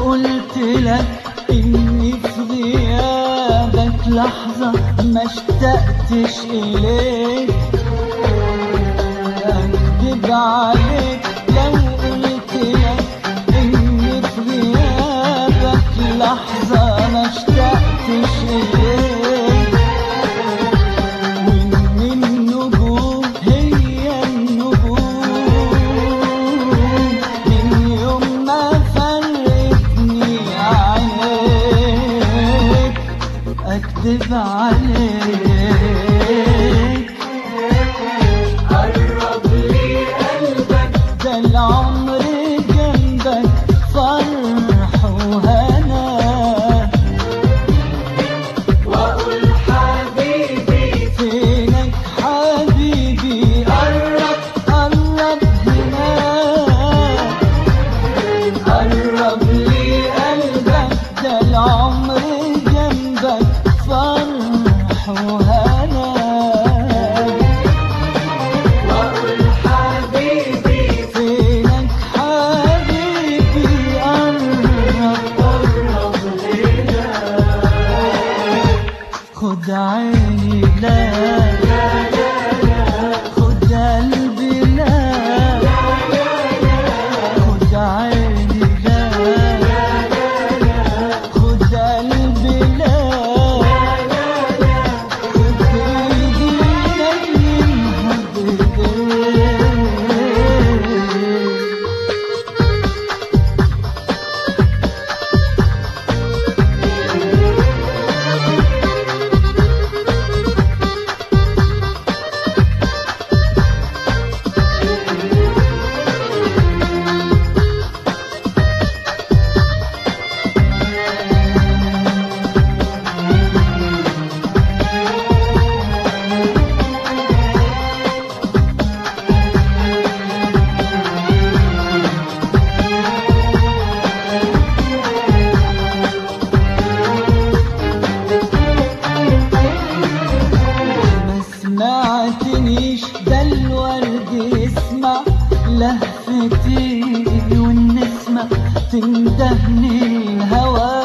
قلت لك إني في غيابك لحظة ما اشتقتش إليك أكذب عليك لو قلت لك إني في غيابك لحظة ما اشتقتش إليك وإن النجوم هي النجوم من يوم ما فرقتني عليك أكذب عليك قرب لي قلبك ده العمر جنبك فرح وهنا وأقول حبيبي فينك حبيبي قرب قرب هنا قرب لي قلبك ده العمر جنبك فرح وهنا وأقول حبيبي فينك حبيبي قرب قرب لنا خد عيني لا خد قلبي لا خد عيني لا خد قلبي لا خد ايدي نيمها بايديك ما سمعتنيش ده الورد يسمع لهفتي والنسمة تندهني الهوى